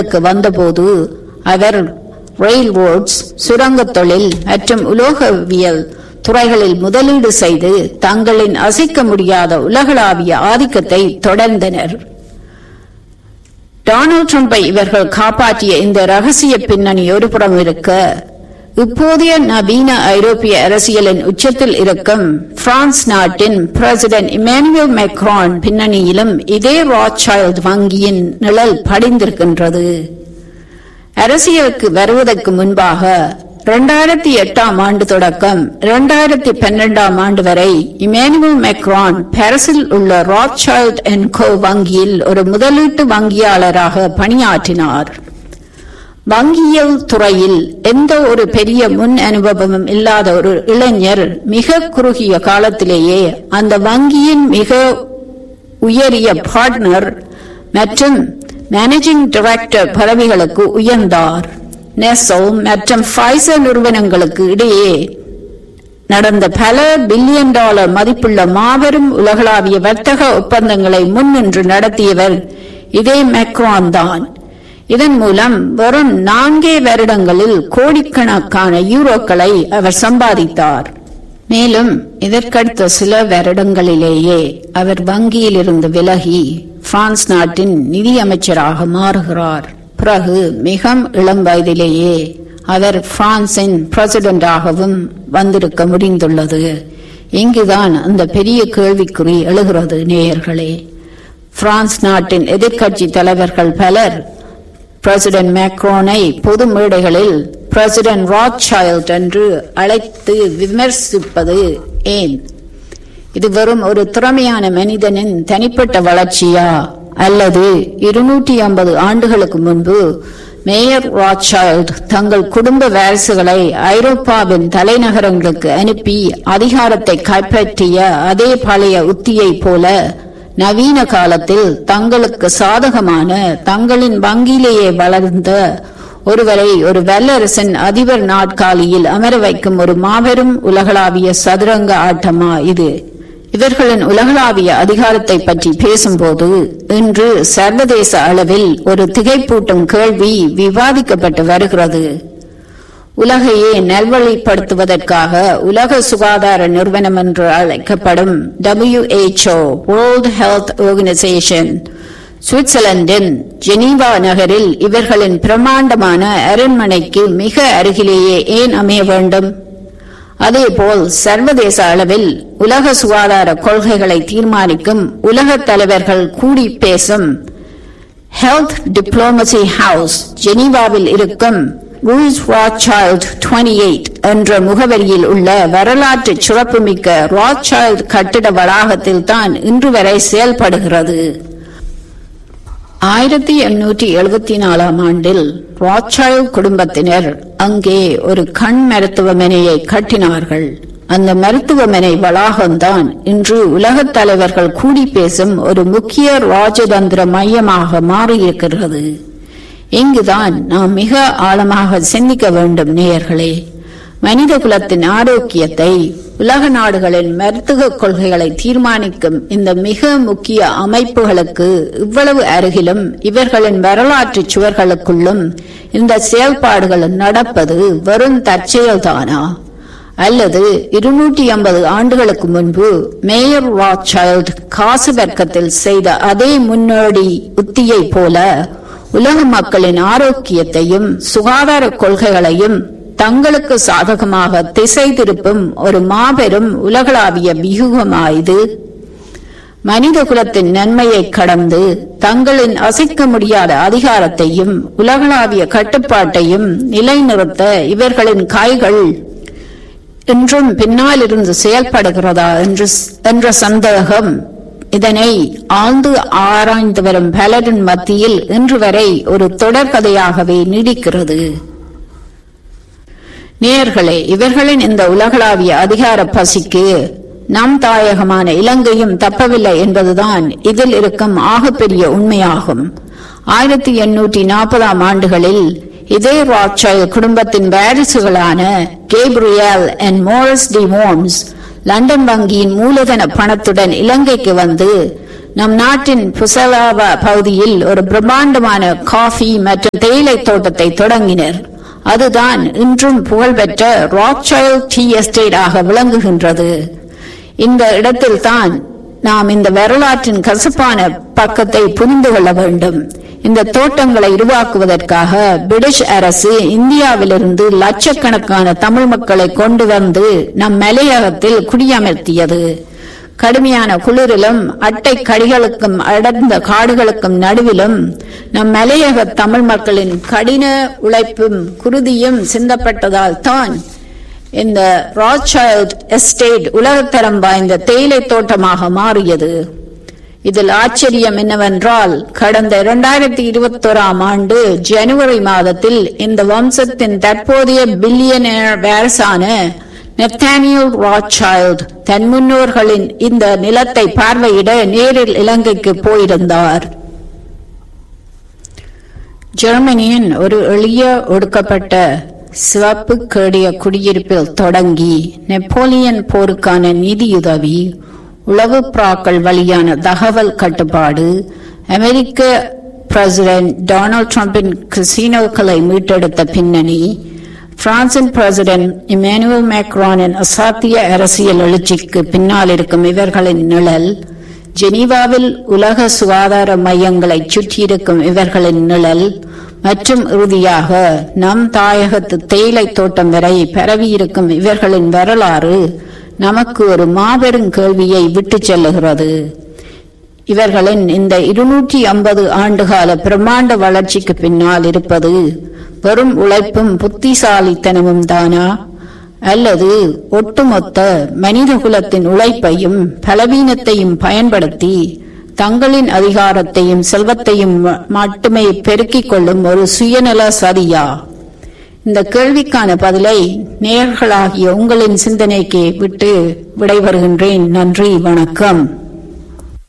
புகழுக்கு வந்தபோது அவர் ரெயில்ரோட்ஸ் சுரங்கத் தொழில் மற்றும் உலோகவியல் துறைகளில் முதலீடு செய்து தங்களின் அசைக்க முடியாத உலகளாவிய ஆதிக்கத்தை தொடர்ந்தனர் டொனால்ட் ட்ரம்பை இவர்கள் காப்பாற்றிய இந்த ரகசிய பின்னணி ஒருபுறம் இருக்க இப்போதைய நவீன ஐரோப்பிய அரசியலின் உச்சத்தில் இருக்கும் பிரான்ஸ் நாட்டின் பிரசிடென்ட் இமானுவேல் மேக்ரான் பின்னணியிலும் இதே ராட்சைல்ட் வங்கியின் நிழல் படிந்திருக்கின்றது அரசியலுக்கு வருவதற்கு முன்பாக இரண்டாயிரத்தி எட்டாம் ஆண்டு தொடக்கம் இரண்டாயிரத்தி பன்னிரண்டாம் ஆண்டு வரை இமானுவல் மெக்ரான் பாரிஸில் உள்ள ராட்சைல்ட் அண்ட் கோ வங்கியில் ஒரு முதலீட்டு வங்கியாளராக பணியாற்றினார் வங்கியல் துறையில் எந்த ஒரு பெரிய முன் அனுபவமும் இல்லாத ஒரு இளைஞர் மிக குறுகிய காலத்திலேயே அந்த வங்கியின் மிக உயரிய பார்ட்னர் மற்றும் மேனேஜிங் டைரக்டர் பதவிகளுக்கு உயர்ந்தார் நெசல் மற்றும் ஃபைசர் நிறுவனங்களுக்கு இடையே நடந்த பல பில்லியன் டாலர் மதிப்புள்ள மாபெரும் உலகளாவிய வர்த்தக ஒப்பந்தங்களை முன்னின்று நடத்தியவர் இதே மெக்ரான் தான் இதன் மூலம் வெறும் நான்கே வருடங்களில் கோடிக்கணக்கான யூரோக்களை அவர் சம்பாதித்தார் மேலும் இதற்கடுத்த சில வருடங்களிலேயே அவர் வங்கியிலிருந்து விலகி பிரான்ஸ் நாட்டின் நிதியமைச்சராக மாறுகிறார் பிறகு மிக இளம் வயதிலேயே அவர் பிரான்சின் பிரசிடென்டாகவும் வந்திருக்க முடிந்துள்ளது இங்குதான் அந்த பெரிய கேள்விக்குறி எழுகிறது நேயர்களே பிரான்ஸ் நாட்டின் எதிர்க்கட்சி தலைவர்கள் பலர் பிரசிடென்ட் மேக்ரோனை பொது மேடைகளில் பிரசிடென்ட் ராட்சைல்ட் என்று அழைத்து விமர்சிப்பது ஏன் இது வெறும் ஒரு திறமையான மனிதனின் தனிப்பட்ட வளர்ச்சியா அல்லது இருநூற்றி ஐம்பது ஆண்டுகளுக்கு முன்பு மேயர் ராட்சைல்ட் தங்கள் குடும்ப வாரிசுகளை ஐரோப்பாவின் தலைநகரங்களுக்கு அனுப்பி அதிகாரத்தை கைப்பற்றிய அதே பழைய உத்தியைப் போல நவீன காலத்தில் தங்களுக்கு சாதகமான தங்களின் வங்கியிலேயே வளர்ந்த ஒருவரை ஒரு வல்லரசின் அதிபர் நாட்காலியில் அமர வைக்கும் ஒரு மாபெரும் உலகளாவிய சதுரங்க ஆட்டமா இது இவர்களின் உலகளாவிய அதிகாரத்தை பற்றி பேசும்போது இன்று சர்வதேச அளவில் ஒரு திகைப்பூட்டும் கேள்வி விவாதிக்கப்பட்டு வருகிறது உலகையே நல்வழிப்படுத்துவதற்காக உலக சுகாதார நிறுவனம் என்று அழைக்கப்படும் WHO World Health Organization சுவிட்சர்லாந்தின் ஜெனீவா நகரில் இவர்களின் பிரமாண்டமான அரண்மனைக்கு மிக அருகிலேயே ஏன் அமைய வேண்டும் அதேபோல் சர்வதேச அளவில் உலக சுகாதார கொள்கைகளை தீர்மானிக்கும் உலக தலைவர்கள் கூடி பேசும் ஹெல்த் டிப்ளோமசி ஹவுஸ் ஜெனீவாவில் இருக்கும் ரூஸ் ராட்சைல்ட் 28 என்ற முகவரியில் உள்ள வரலாற்று சிறப்புமிக்க ராட்சைல்ட் கட்டிட வளாகத்தில் தான் இன்று வரை செயல்படுகிறது ஆயிரத்தி எண்ணூற்றி எழுபத்தி நாலாம் ஆண்டில் ராட்சைல்ட் குடும்பத்தினர் அங்கே ஒரு கண் மருத்துவமனையை கட்டினார்கள் அந்த மருத்துவமனை வளாகம்தான் இன்று உலகத் தலைவர்கள் கூடி பேசும் ஒரு முக்கிய ராஜதந்திர மையமாக மாறியிருக்கிறது இங்குதான் நாம் மிக ஆழமாக சிந்திக்க வேண்டும் நேயர்களே மனித குலத்தின் ஆரோக்கியத்தை உலக நாடுகளின் மருத்துவ கொள்கைகளை தீர்மானிக்கும் இந்த மிக முக்கிய அமைப்புகளுக்கு இவ்வளவு அருகிலும் இவர்களின் வரலாற்று சுவர்களுக்குள்ளும் இந்த செயல்பாடுகள் நடப்பது வெறும் தற்செயல்தானா அல்லது இருநூற்றி ஐம்பது ஆண்டுகளுக்கு முன்பு மேயர் ராட்சைல்ட் காசு வர்க்கத்தில் செய்த அதே முன்னோடி உத்தியைப் போல உலக மக்களின் ஆரோக்கியத்தையும் சுகாதார கொள்கைகளையும் தங்களுக்கு சாதகமாக திசை திருப்பும் ஒரு மாபெரும் உலகளாவிய வியூகமாயுது மனித குலத்தின் நன்மையை கடந்து தங்களின் அசைக்க முடியாத அதிகாரத்தையும் உலகளாவிய கட்டுப்பாட்டையும் நிலைநிறுத்த இவர்களின் கைகள் இன்றும் பின்னாலிருந்து செயல்படுகிறதா என்று என்ற சந்தேகம் இதனை ஆழ்ந்து ஆராய்ந்து வரும் பலரின் மத்தியில் இன்று வரை ஒரு தொடர்கதையாகவே நீடிக்கிறது நேயர்களே இவர்களின் இந்த உலகளாவிய அதிகார பசிக்கு நம் தாயகமான இலங்கையும் தப்பவில்லை என்பதுதான் இதில் இருக்கும் ஆகப்பெரிய உண்மையாகும் ஆயிரத்தி எண்ணூற்றி நாற்பதாம் ஆண்டுகளில் இதே ராட்சைல் குடும்பத்தின் வாரிசுகளான கேப்ரியல் அண்ட் மோரஸ் டி மோன்ஸ் லண்டன் வங்கியின் மூலதன பணத்துடன் இலங்கைக்கு வந்து நம் நாட்டின் புசலாவா பகுதியில் ஒரு பிரம்மாண்டமான காஃபி மற்றும் தேயிலை தோட்டத்தை தொடங்கினர் அதுதான் இன்றும் புகழ்பெற்ற ராக்சைல்ட் டீ எஸ்டேட் ஆக விளங்குகின்றது இந்த இடத்தில்தான் நாம் இந்த வரலாற்றின் கசப்பான பக்கத்தை புரிந்து கொள்ள வேண்டும் இந்த தோட்டங்களை உருவாக்குவதற்காக பிரிட்டிஷ் அரசு இந்தியாவிலிருந்து லட்சக்கணக்கான தமிழ் மக்களை கொண்டு வந்து நம் மலையகத்தில் குடியமர்த்தியது கடுமையான குளிரிலும் அட்டை கடிகளுக்கும் அடர்ந்த காடுகளுக்கும் நடுவிலும் நம் மலையக தமிழ் மக்களின் கடின உழைப்பும் குருதியும் சிந்தப்பட்டதால் தான் இந்த ராச்சைல்ட் எஸ்டேட் உலகத்தரம் வாய்ந்த தேயிலை தோட்டமாக மாறியது இதில் ஆச்சரியம் என்னவென்றால் கடந்த இரண்டாயிரத்தி இருபத்தோராம் ஆண்டு ஜனவரி மாதத்தில் இந்த வம்சத்தின் தற்போதைய பில்லியனர் வாரசான நெத்தானியல் ராச்சைல்ட் தன் முன்னோர்களின் இந்த நிலத்தை பார்வையிட நேரில் இலங்கைக்கு போயிருந்தார் ஜெர்மனியின் ஒரு எளிய ஒடுக்கப்பட்ட சிவப்பு கேடிய குடியிருப்பில் தொடங்கி நெப்போலியன் போருக்கான நிதியுதவி உளவு பிராக்கள் வழியான தகவல் கட்டுப்பாடு அமெரிக்க பிரசிடென்ட் டொனால்ட் ட்ரம்பின் கசினோக்களை மீட்டெடுத்த பின்னணி பிரான்சின் பிரசிடென்ட் இமானுவல் மேக்ரானின் அசாத்திய அரசியல் எழுச்சிக்கு பின்னால் இருக்கும் இவர்களின் நிழல் ஜெனீவாவில் உலக சுகாதார மையங்களை சுற்றியிருக்கும் இவர்களின் நிழல் மற்றும் இறுதியாக நம் தாயகத்து தேயிலை தோட்டம் வரை பரவியிருக்கும் இவர்களின் வரலாறு நமக்கு ஒரு மாபெரும் கேள்வியை விட்டு செல்லுகிறது இவர்களின் இந்த இருநூற்றி ஐம்பது ஆண்டுகால பிரம்மாண்ட வளர்ச்சிக்கு பின்னால் இருப்பது வெறும் உழைப்பும் புத்திசாலித்தனமும் தானா அல்லது ஒட்டுமொத்த மனித குலத்தின் உழைப்பையும் பலவீனத்தையும் பயன்படுத்தி தங்களின் அதிகாரத்தையும் செல்வத்தையும் மட்டுமே பெருக்கிக் கொள்ளும் ஒரு சுயநல சதியா இந்த கேள்விக்கான பதிலை நேர்களாகிய உங்களின் சிந்தனைக்கு விட்டு விடைபெறுகின்றேன் நன்றி வணக்கம்